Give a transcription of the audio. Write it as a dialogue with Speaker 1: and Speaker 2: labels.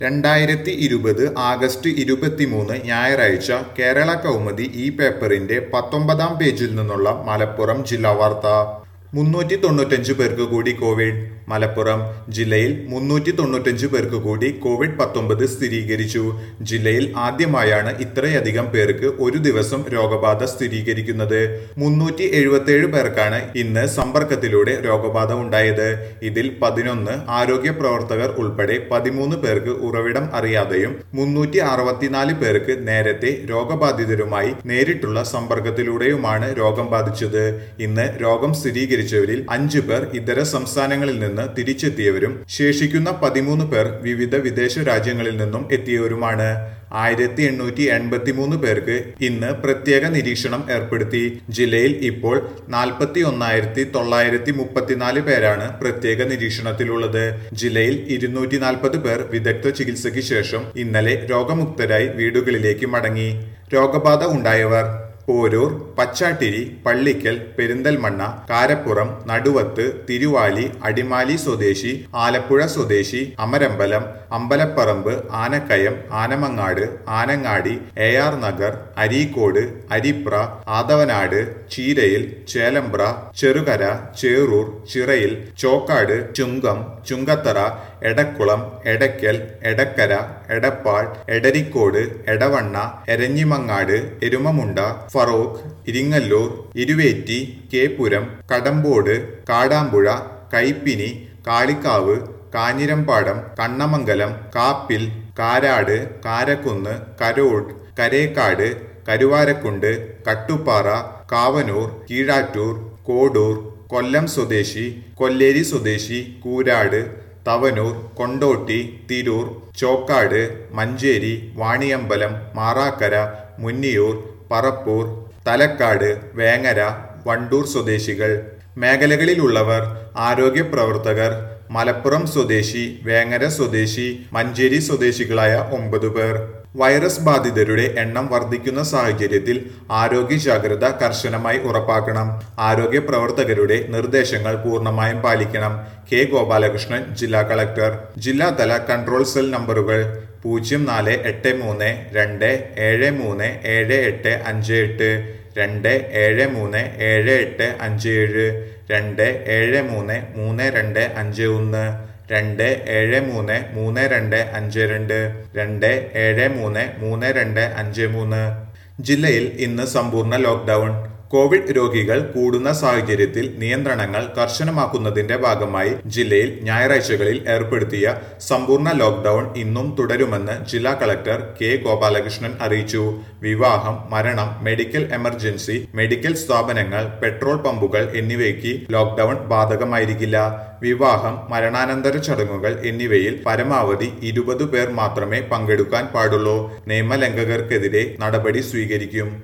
Speaker 1: രണ്ടായിരത്തി ഇരുപത് ആഗസ്റ്റ് ഇരുപത്തിമൂന്ന് ഞായറാഴ്ച കേരള കൗമുദി ഈ പേപ്പറിന്റെ പത്തൊമ്പതാം പേജിൽ നിന്നുള്ള മലപ്പുറം ജില്ലാ വാർത്ത മുന്നൂറ്റി തൊണ്ണൂറ്റഞ്ച് പേർക്ക് കൂടി കോവിഡ് മലപ്പുറം ജില്ലയിൽ മുന്നൂറ്റി തൊണ്ണൂറ്റഞ്ച് പേർക്ക് കൂടി കോവിഡ് പത്തൊമ്പത് സ്ഥിരീകരിച്ചു ജില്ലയിൽ ആദ്യമായാണ് ഇത്രയധികം പേർക്ക് ഒരു ദിവസം രോഗബാധ സ്ഥിരീകരിക്കുന്നത് മുന്നൂറ്റി എഴുപത്തിയേഴ് പേർക്കാണ് ഇന്ന് സമ്പർക്കത്തിലൂടെ രോഗബാധ ഉണ്ടായത് ഇതിൽ പതിനൊന്ന് ആരോഗ്യ പ്രവർത്തകർ ഉൾപ്പെടെ പതിമൂന്ന് പേർക്ക് ഉറവിടം അറിയാതെയും മുന്നൂറ്റി അറുപത്തിനാല് പേർക്ക് നേരത്തെ രോഗബാധിതരുമായി നേരിട്ടുള്ള സമ്പർക്കത്തിലൂടെയുമാണ് രോഗം ബാധിച്ചത് ഇന്ന് രോഗം സ്ഥിരീകരിച്ചവരിൽ അഞ്ചു പേർ ഇതര സംസ്ഥാനങ്ങളിൽ നിന്ന് തിരിച്ചെത്തിയവരും ശേഷിക്കുന്ന പതിമൂന്ന് പേർ വിവിധ വിദേശ രാജ്യങ്ങളിൽ നിന്നും എത്തിയവരുമാണ് ആയിരത്തി എണ്ണൂറ്റി എൺപത്തിമൂന്ന് പേർക്ക് ഇന്ന് പ്രത്യേക നിരീക്ഷണം ഏർപ്പെടുത്തി ജില്ലയിൽ ഇപ്പോൾ നാൽപ്പത്തി ഒന്നായിരത്തി തൊള്ളായിരത്തി മുപ്പത്തിനാല് പേരാണ് പ്രത്യേക നിരീക്ഷണത്തിലുള്ളത് ജില്ലയിൽ ഇരുന്നൂറ്റി നാൽപ്പത് പേർ വിദഗ്ധ ചികിത്സയ്ക്ക് ശേഷം ഇന്നലെ രോഗമുക്തരായി വീടുകളിലേക്ക് മടങ്ങി രോഗബാധ ഉണ്ടായവർ പോരൂർ പച്ചാട്ടിരി പള്ളിക്കൽ പെരിന്തൽമണ്ണ കാരപ്പുറം നടുവത്ത് തിരുവാലി അടിമാലി സ്വദേശി ആലപ്പുഴ സ്വദേശി അമരമ്പലം അമ്പലപ്പറമ്പ് ആനക്കയം ആനമങ്ങാട് ആനങ്ങാടി എ ആർ നഗർ അരീക്കോട് അരിപ്ര ആദവനാട് ചീരയിൽ ചേലമ്പ്ര ചെറുകര ചേറൂർ ചിറയിൽ ചോക്കാട് ചുങ്കം ചുങ്കത്തറ എടക്കുളം എടയ്ക്കൽ എടക്കര എടപ്പാൾ എടരിക്കോട് എടവണ്ണ എരഞ്ഞിമങ്ങാട് എരുമമുണ്ട ഫറോക്ക് ഇരിങ്ങല്ലൂർ ഇരുവേറ്റി കേപ്പുരം കടമ്പോട് കാടാമ്പുഴ കൈപ്പിനി കാളിക്കാവ് കാഞ്ഞിരമ്പാടം കണ്ണമംഗലം കാപ്പിൽ കാരാട് കാരക്കുന്ന് കരോട് കരേക്കാട് കരുവാരക്കുണ്ട് കട്ടുപ്പാറ കാവനൂർ കീഴാറ്റൂർ കോഡൂർ കൊല്ലം സ്വദേശി കൊല്ലേരി സ്വദേശി കൂരാട് തവനൂർ കൊണ്ടോട്ടി തിരൂർ ചോക്കാട് മഞ്ചേരി വാണിയമ്പലം മാറാക്കര മുന്നിയൂർ പറപ്പൂർ തലക്കാട് വേങ്ങര വണ്ടൂർ സ്വദേശികൾ മേഖലകളിലുള്ളവർ ആരോഗ്യ പ്രവർത്തകർ മലപ്പുറം സ്വദേശി വേങ്ങര സ്വദേശി മഞ്ചേരി സ്വദേശികളായ ഒമ്പത് പേർ വൈറസ് ബാധിതരുടെ എണ്ണം വർദ്ധിക്കുന്ന സാഹചര്യത്തിൽ ആരോഗ്യ ജാഗ്രത കർശനമായി ഉറപ്പാക്കണം ആരോഗ്യ പ്രവർത്തകരുടെ നിർദ്ദേശങ്ങൾ പൂർണ്ണമായും പാലിക്കണം കെ ഗോപാലകൃഷ്ണൻ ജില്ലാ കളക്ടർ ജില്ലാതല കൺട്രോൾ സെൽ നമ്പറുകൾ പൂജ്യം നാല് എട്ട് മൂന്ന് രണ്ട് ഏഴ് മൂന്ന് ഏഴ് എട്ട് അഞ്ച് എട്ട് രണ്ട് ഏഴ് മൂന്ന് ഏഴ് എട്ട് അഞ്ച് ഏഴ് രണ്ട് ഏഴ് മൂന്ന് മൂന്ന് രണ്ട് അഞ്ച് ഒന്ന് രണ്ട് ഏഴ് മൂന്ന് മൂന്ന് രണ്ട് അഞ്ച് രണ്ട് രണ്ട് ഏഴ് മൂന്ന് മൂന്ന് രണ്ട് അഞ്ച് മൂന്ന് ജില്ലയിൽ ഇന്ന് സമ്പൂർണ്ണ ലോക്ക്ഡൌൺ കോവിഡ് രോഗികൾ കൂടുന്ന സാഹചര്യത്തിൽ നിയന്ത്രണങ്ങൾ കർശനമാക്കുന്നതിന്റെ ഭാഗമായി ജില്ലയിൽ ഞായറാഴ്ചകളിൽ ഏർപ്പെടുത്തിയ സമ്പൂർണ്ണ ലോക്ക്ഡൌൺ ഇന്നും തുടരുമെന്ന് ജില്ലാ കളക്ടർ കെ ഗോപാലകൃഷ്ണൻ അറിയിച്ചു വിവാഹം മരണം മെഡിക്കൽ എമർജൻസി മെഡിക്കൽ സ്ഥാപനങ്ങൾ പെട്രോൾ പമ്പുകൾ എന്നിവയ്ക്ക് ലോക്ക്ഡൌൺ ബാധകമായിരിക്കില്ല വിവാഹം മരണാനന്തര ചടങ്ങുകൾ എന്നിവയിൽ പരമാവധി ഇരുപത് പേർ മാത്രമേ പങ്കെടുക്കാൻ പാടുള്ളൂ നിയമലംഘകർക്കെതിരെ നടപടി സ്വീകരിക്കും